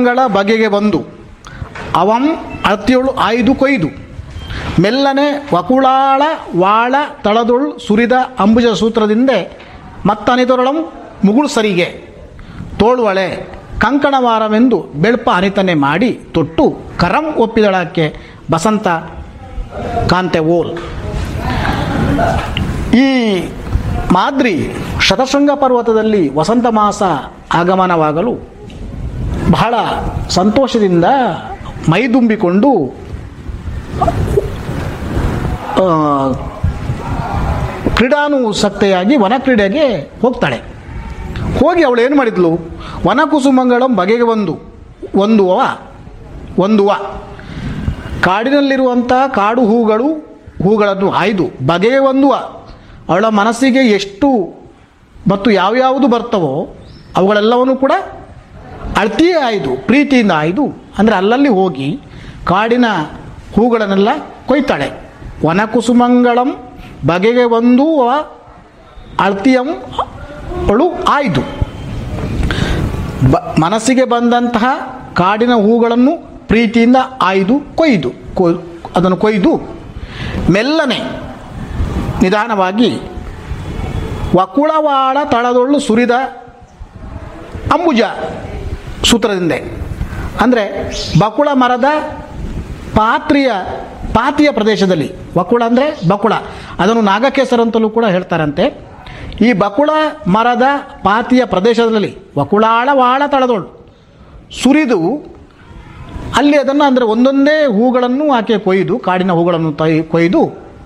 ಕುಸುಮಂಗಳ ಬಗೆಗೆ ಬಂದು ಅವಂ ಅಳತಿಯೊಳು ಆಯ್ದು ಕೊಯ್ದು ಮೆಲ್ಲನೆ ವಕುಳಾಳ ವಾಳ ತಳದೊಳು ಸುರಿದ ಅಂಬುಜ ಸೂತ್ರದಿಂದ ಮತ್ತನಿತೊರಳಂ ಮುಗುಳು ಸರಿಗೆ ತೋಳುವಳೆ ಕಂಕಣವಾರವೆಂದು ಬೆಳ್ಪ ಅನಿತನೆ ಮಾಡಿ ತೊಟ್ಟು ಕರಂ ಒಪ್ಪಿದಳಕ್ಕೆ ಬಸಂತ ಕಾಂತೆ ಓಲ್ ಈ ಮಾದ್ರಿ ಶತಶೃಂಗ ಪರ್ವತದಲ್ಲಿ ವಸಂತ ಮಾಸ ಆಗಮನವಾಗಲು ಬಹಳ ಸಂತೋಷದಿಂದ ಮೈದುಂಬಿಕೊಂಡು ಆ, ಕ್ರೀಡಾನುಸಕ್ತೆಯಾಗಿ ವನ ಕ್ರೀಡೆಗೆ ಹೋಗ್ತಾಳೆ ಹೋಗಿ ಅವಳು ಏನು ಮಾಡಿದ್ಲು ವನಕುಸುಮಂಗಳಂ ಬಗೆಗೆ ಒಂದು ಒಂದುವ ಒಂದುವ ಕಾಡಿನಲ್ಲಿರುವಂಥ ಕಾಡು ಹೂಗಳು ಹೂಗಳನ್ನು ಆಯ್ದು ಬಗೆಗೆ ಒಂದುವ ಅವಳ ಮನಸ್ಸಿಗೆ ಎಷ್ಟು ಮತ್ತು ಯಾವ್ಯಾವುದು ಬರ್ತವೋ ಅವುಗಳೆಲ್ಲವನ್ನು ಕೂಡ ಅಳ್ತಿಯೇ ಆಯ್ದು ಪ್ರೀತಿಯಿಂದ ಆಯ್ದು ಅಂದರೆ ಅಲ್ಲಲ್ಲಿ ಹೋಗಿ ಕಾಡಿನ ಹೂಗಳನ್ನೆಲ್ಲ ಕೊಯ್ತಾಳೆ ವನಕುಸುಮಂಗಳಂ ಬಗೆಗೆ ಒಂದು ಅಳ್ತಿಯಂ ಅವಳು ಆಯ್ದು ಬ ಮನಸ್ಸಿಗೆ ಬಂದಂತಹ ಕಾಡಿನ ಹೂಗಳನ್ನು ಪ್ರೀತಿಯಿಂದ ಆಯ್ದು ಕೊಯ್ದು ಕೊಯ್ ಅದನ್ನು ಕೊಯ್ದು ಮೆಲ್ಲನೆ ನಿಧಾನವಾಗಿ ವಕುಳವಾಳ ತಳದೊಳ್ಳು ಸುರಿದ ಅಂಬುಜ ಸೂತ್ರದಿಂದ ಅಂದರೆ ಬಕುಳ ಮರದ ಪಾತ್ರಿಯ ಪಾತಿಯ ಪ್ರದೇಶದಲ್ಲಿ ಬಕುಳ ಅಂದರೆ ಬಕುಳ ಅದನ್ನು ನಾಗಕೇಸರ ಅಂತಲೂ ಕೂಡ ಹೇಳ್ತಾರಂತೆ ಈ ಬಕುಳ ಮರದ ಪಾತಿಯ ಪ್ರದೇಶದಲ್ಲಿ ವಕುಳಾಳ ವಾಳ ತಳದೊಳು ಸುರಿದು ಅಲ್ಲಿ ಅದನ್ನು ಅಂದರೆ ಒಂದೊಂದೇ ಹೂಗಳನ್ನು ಆಕೆ ಕೊಯ್ದು ಕಾಡಿನ ಹೂಗಳನ್ನು ತೈ ಕೊಯ್ದು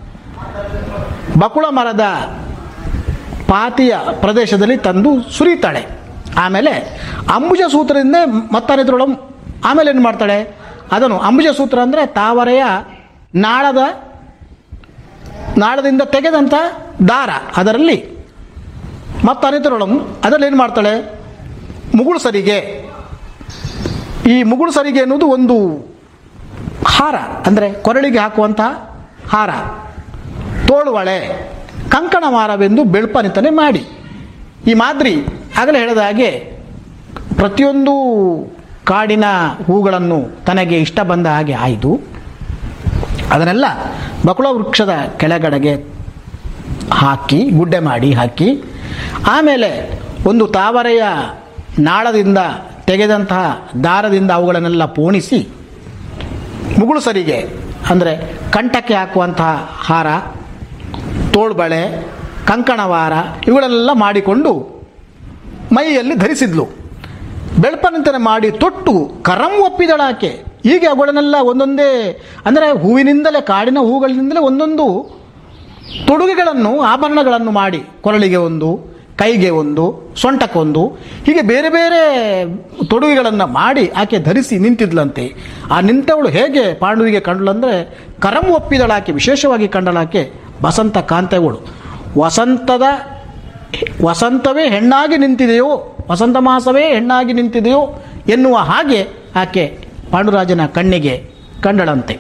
ಬಕುಳ ಮರದ ಪಾತಿಯ ಪ್ರದೇಶದಲ್ಲಿ ತಂದು ಸುರಿತಾಳೆ ಆಮೇಲೆ ಅಂಬುಜ ಸೂತ್ರದಿಂದ ಮತ್ತನಿದ್ರೊಳ ಆಮೇಲೆ ಏನು ಮಾಡ್ತಾಳೆ ಅದನ್ನು ಅಂಬುಜ ಸೂತ್ರ ಅಂದರೆ ತಾವರೆಯ ನಾಳದ ನಾಳದಿಂದ ತೆಗೆದಂಥ ದಾರ ಅದರಲ್ಲಿ ಮತ್ತನಿದ್ರೊಳಂ ಅದರಲ್ಲಿ ಏನು ಮಾಡ್ತಾಳೆ ಮುಗುಳು ಸರಿಗೆ ಈ ಮುಗುಳು ಸರಿಗೆ ಎನ್ನುವುದು ಒಂದು ಹಾರ ಅಂದರೆ ಕೊರಳಿಗೆ ಹಾಕುವಂತಹ ಹಾರ ತೋಳುವಳೆ ಕಂಕಣ ಮಾರವೆಂದು ಬೆಳ್ಪನಿತನೆ ಮಾಡಿ ಈ ಮಾದ್ರಿ ಆಗಲೇ ಹೇಳಿದ ಹಾಗೆ ಪ್ರತಿಯೊಂದು ಕಾಡಿನ ಹೂಗಳನ್ನು ತನಗೆ ಇಷ್ಟ ಬಂದ ಹಾಗೆ ಆಯ್ದು ಅದನ್ನೆಲ್ಲ ಬಕುಳ ವೃಕ್ಷದ ಕೆಳಗಡೆಗೆ ಹಾಕಿ ಗುಡ್ಡೆ ಮಾಡಿ ಹಾಕಿ ಆಮೇಲೆ ಒಂದು ತಾವರೆಯ ನಾಳದಿಂದ ತೆಗೆದಂತಹ ದಾರದಿಂದ ಅವುಗಳನ್ನೆಲ್ಲ ಪೋಣಿಸಿ ಮುಗುಳು ಸರಿಗೆ ಅಂದರೆ ಕಂಠಕ್ಕೆ ಹಾಕುವಂತಹ ಹಾರ ತೋಳ್ಬಳೆ ಕಂಕಣವಾರ ಇವುಗಳನ್ನೆಲ್ಲ ಮಾಡಿಕೊಂಡು ಮೈಯಲ್ಲಿ ಧರಿಸಿದ್ಲು ಬೆಳ್ಪನಂತನೆ ಮಾಡಿ ತೊಟ್ಟು ಕರಂ ಒಪ್ಪಿದಳಾಕೆ ಹೀಗೆ ಅವುಗಳನ್ನೆಲ್ಲ ಒಂದೊಂದೇ ಅಂದರೆ ಹೂವಿನಿಂದಲೇ ಕಾಡಿನ ಹೂಗಳಿಂದಲೇ ಒಂದೊಂದು ತೊಡುಗೆಗಳನ್ನು ಆಭರಣಗಳನ್ನು ಮಾಡಿ ಕೊರಳಿಗೆ ಒಂದು ಕೈಗೆ ಒಂದು ಸೊಂಟಕ್ಕೊಂದು ಹೀಗೆ ಬೇರೆ ಬೇರೆ ತೊಡುಗೆಗಳನ್ನು ಮಾಡಿ ಆಕೆ ಧರಿಸಿ ನಿಂತಿದ್ಲಂತೆ ಆ ನಿಂತವಳು ಹೇಗೆ ಪಾಂಡುವಿಗೆ ಕಂಡಳಂದರೆ ಕರಂ ಒಪ್ಪಿದಳಾಕೆ ವಿಶೇಷವಾಗಿ ಕಂಡಳಾಕೆ ಬಸಂತ ಕಾಂತೆವಳು ವಸಂತದ ವಸಂತವೇ ಹೆಣ್ಣಾಗಿ ನಿಂತಿದೆಯೋ ವಸಂತ ಮಾಸವೇ ಹೆಣ್ಣಾಗಿ ನಿಂತಿದೆಯೋ ಎನ್ನುವ ಹಾಗೆ ಆಕೆ ಪಾಂಡುರಾಜನ ಕಣ್ಣಿಗೆ ಕಂಡಳಂತೆ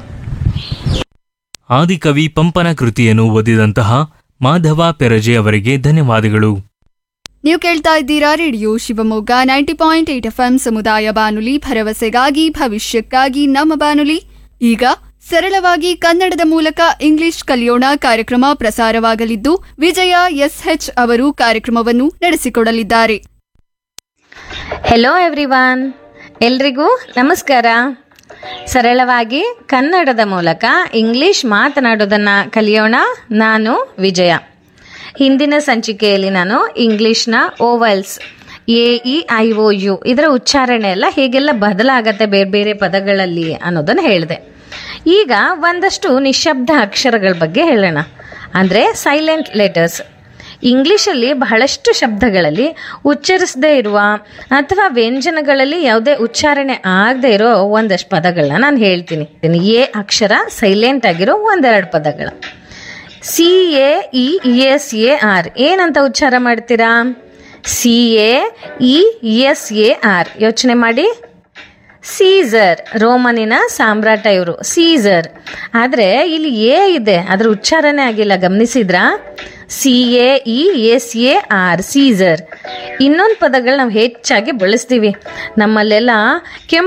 ಆದಿಕವಿ ಪಂಪನ ಕೃತಿಯನ್ನು ಓದಿದಂತಹ ಮಾಧವ ಪೆರಜೆ ಅವರಿಗೆ ಧನ್ಯವಾದಗಳು ನೀವು ಕೇಳ್ತಾ ಇದ್ದೀರಾ radio Shivamogga ninety point eight F ಸಮುದಾಯ ಬಾನುಲಿ ಭರವಸೆಗಾಗಿ ಭವಿಷ್ಯಕ್ಕಾಗಿ ನಮ್ಮ ಬಾನುಲಿ ಈಗ ಸರಳವಾಗಿ ಕನ್ನಡದ ಮೂಲಕ ಇಂಗ್ಲಿಷ್ ಕಲಿಯೋಣ ಕಾರ್ಯಕ್ರಮ ಪ್ರಸಾರವಾಗಲಿದ್ದು ವಿಜಯ ಎಸ್ಎಚ್ ಅವರು ಕಾರ್ಯಕ್ರಮವನ್ನು ನಡೆಸಿಕೊಡಲಿದ್ದಾರೆ ಹೆಲೋ ಎವ್ರಿವಾನ್ ಎಲ್ರಿಗೂ ನಮಸ್ಕಾರ ಸರಳವಾಗಿ ಕನ್ನಡದ ಮೂಲಕ ಇಂಗ್ಲಿಷ್ ಮಾತನಾಡೋದನ್ನು ಕಲಿಯೋಣ ನಾನು ವಿಜಯ ಹಿಂದಿನ ಸಂಚಿಕೆಯಲ್ಲಿ ನಾನು ಇಂಗ್ಲಿಷ್ನ vowels A E I O U ಇದರ ಉಚ್ಚಾರಣೆ ಎಲ್ಲ ಹೇಗೆಲ್ಲ ಬದಲಾಗತ್ತೆ ಬೇರೆ ಬೇರೆ ಪದಗಳಲ್ಲಿ ಅನ್ನೋದನ್ನು ಹೇಳಿದೆ ಈಗ ಒಂದಷ್ಟು ನಿಶಬ್ದ ಅಕ್ಷರಗಳ ಬಗ್ಗೆ ಹೇಳೋಣ ಅಂದರೆ ಸೈಲೆಂಟ್ ಲೆಟರ್ಸ್ ಇಂಗ್ಲಿಷಲ್ಲಿ ಬಹಳಷ್ಟು ಶಬ್ದಗಳಲ್ಲಿ ಉಚ್ಚರಿಸದೇ ಇರುವ ಅಥವಾ ವ್ಯಂಜನಗಳಲ್ಲಿ ಯಾವುದೇ ಉಚ್ಚಾರಣೆ ಆಗದೆ ಇರೋ ಒಂದಷ್ಟು ಪದಗಳನ್ನ ನಾನು ಹೇಳ್ತೀನಿ ಎ ಅಕ್ಷರ ಸೈಲೆಂಟ್ ಆಗಿರೋ ಒಂದೆರಡು ಪದಗಳ C A E S A R ಏನಂತ ಉಚ್ಚಾರ ಮಾಡ್ತೀರಾ C A E S A R ಯೋಚನೆ ಮಾಡಿ ಸೀಸರ್ ರೋಮನಿನ ಸಾಮ್ರಾಟ ಇವರು ಸೀಸರ್ ಆದರೆ ಇಲ್ಲಿ ಎ ಇದೆ ಅದರ ಉಚ್ಚಾರಣೆ ಆಗಿಲ್ಲ ಗಮನಿಸಿದ್ರಾ C A E S A R Caesar ಇನ್ನೊಂದು ಪದಗಳು ನಾವು ಹೆಚ್ಚಾಗಿ ಬಳಸ್ತೀವಿ ನಮ್ಮಲ್ಲೆಲ್ಲ ಕೆಂಪು